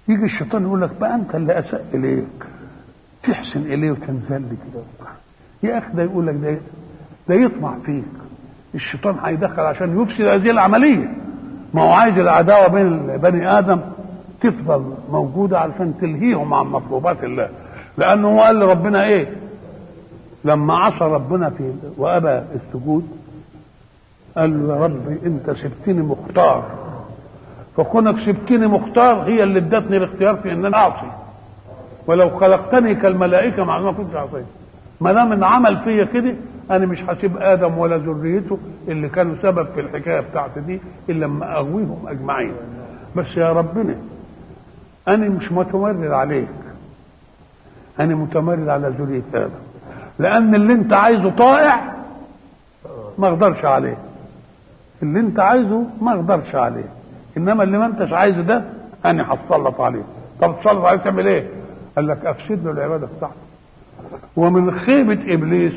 يجي الشيطان يقول لك بقى انت اللي اساء اليك تحسن اليه وتنزل لي كده يا اخي ده يقول لك ده ده يطمع فيك الشيطان هيدخل عشان يفسد هذه العمليه ما هو عايز العداوه بين بني ادم تفضل موجوده علشان تلهيهم عن مطلوبات الله لانه هو قال لربنا ايه لما عصى ربنا في وابى السجود قال له يا رب انت سبتني مختار فكونك سبتني مختار هي اللي ادتني الاختيار في ان انا اعصي ولو خلقتني كالملائكه مع ما كنت عصيت ما دام ان عمل فيا كده انا مش هسيب ادم ولا ذريته اللي كانوا سبب في الحكايه بتاعتي دي الا لما اغويهم اجمعين بس يا ربنا انا مش متمرد عليك انا متمرد على ذريه ادم لان اللي انت عايزه طائع ما اقدرش عليه اللي انت عايزه ما اقدرش عليه انما اللي ما انتش عايزه ده انا هتسلط عليه طب تسلط عليه تعمل ايه قال لك افسد له العباده بتاعته ومن خيبه ابليس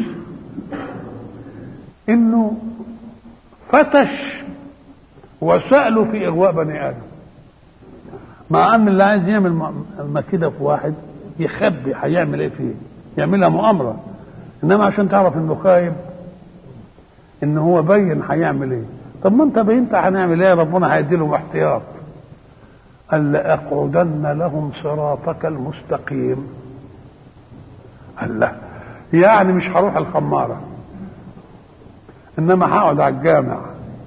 انه فتش وسأله في اغواء بني ادم مع ان اللي عايز يعمل مكيده في واحد يخبي هيعمل ايه فيه يعملها مؤامره انما عشان تعرف انه خايب ان هو بين هيعمل ايه طب ما انت بينت هنعمل ايه ربنا هيدي لهم احتياط قال لاقعدن لهم صراطك المستقيم قال لا يعني مش هروح الخماره انما هقعد على الجامع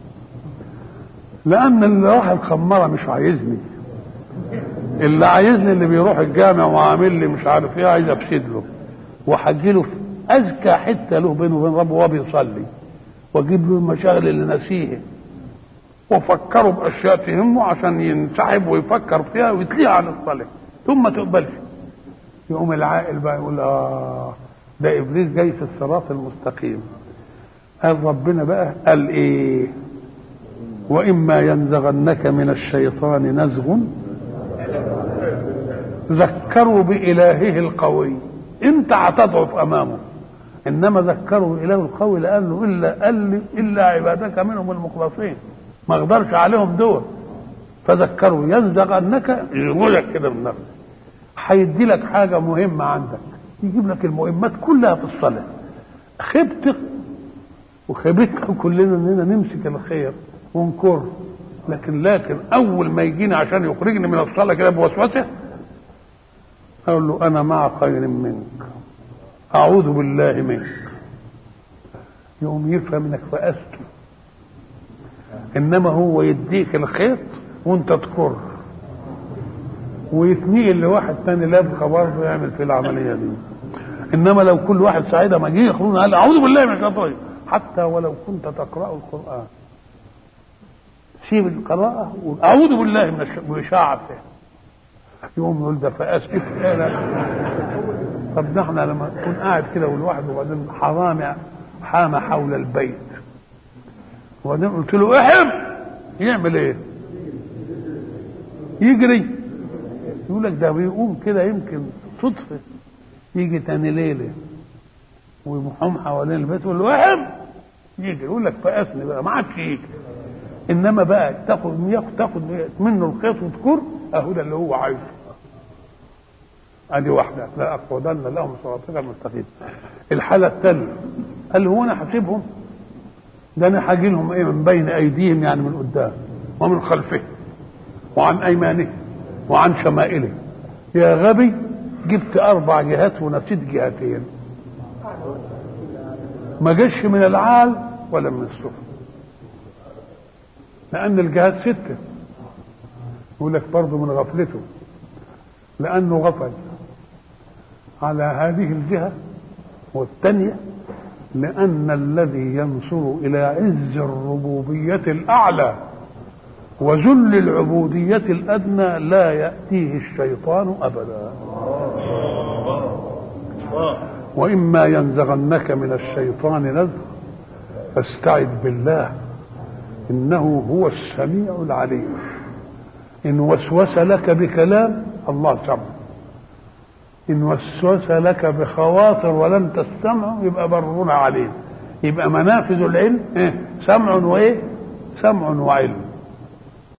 لان اللي راح الخماره مش عايزني اللي عايزني اللي بيروح الجامع وعامل لي مش عارف ايه عايز افسد له وهجي له اذكى حته له بينه وبين ربه وهو بيصلي واجيب له المشاغل اللي ناسيه وفكره باشياء تهمه عشان ينسحب ويفكر فيها ويتليها عن الصلاه ثم تقبلش يقوم العاقل بقى يقول اه ده ابليس جاي في الصراط المستقيم قال ربنا بقى قال ايه واما ينزغنك من الشيطان نزغ ذكروا بإلهه القوي انت هتضعف امامه انما ذكروا الاله القوي لقال له الا قال لي الا عبادك منهم المخلصين ما اقدرش عليهم دول فذكروا ينزغنك يقولك كده من نفسك هيدي لك حاجه مهمه عندك يجيب لك المهمات كلها في الصلاه خبتك وخيبتنا كلنا اننا نمسك الخير ونكر لكن لكن اول ما يجيني عشان يخرجني من الصلاه كده بوسوسه اقول له انا مع خير منك اعوذ بالله منك يقوم يفهم انك فأسته انما هو يديك الخيط وانت تكر ويتنقل لواحد تاني لابخه برضه يعمل في العمليه دي انما لو كل واحد سعيده ما جه يخرجنا قال اعوذ بالله من الشيطان حتى ولو كنت تقرا القران سيب القراءه اعوذ بالله من الشعب يقوم يقول ده فاسف طب نحن لما نكون قاعد كده والواحد وبعدين حرامي حام حول البيت وبعدين قلت له احم يعمل ايه؟ يجري يقول لك ده بيقوم كده يمكن صدفه يجي تاني ليله ويقوم حوالين البيت يقول له احم يجري يقول لك فقسني بقى ما عادش يجي انما بقى تاخد تاخد منه الخيط وتكر اهو ده اللي هو عايزه ادي واحده لا اقعدن لهم صراطك المستقيم الحاله الثانيه قال هو انا حاسبهم ده انا هاجي لهم ايه من بين ايديهم يعني من قدام ومن خلفهم وعن ايمانهم وعن شمائلهم يا غبي جبت اربع جهات ونسيت جهتين ما جاش من العال ولا من السفل لان الجهات سته يقول لك برضه من غفلته لانه غفل على هذه الجهه والثانيه لان الذي ينصر الى عز الربوبيه الاعلى وذل العبوديه الادنى لا ياتيه الشيطان ابدا واما ينزغنك من الشيطان نزغ فاستعذ بالله انه هو السميع العليم ان وسوس لك بكلام الله سمع ان وسوس لك بخواطر ولم تستمع يبقى برنا عليه يبقى منافذ العلم إيه؟ سمع وايه سمع وعلم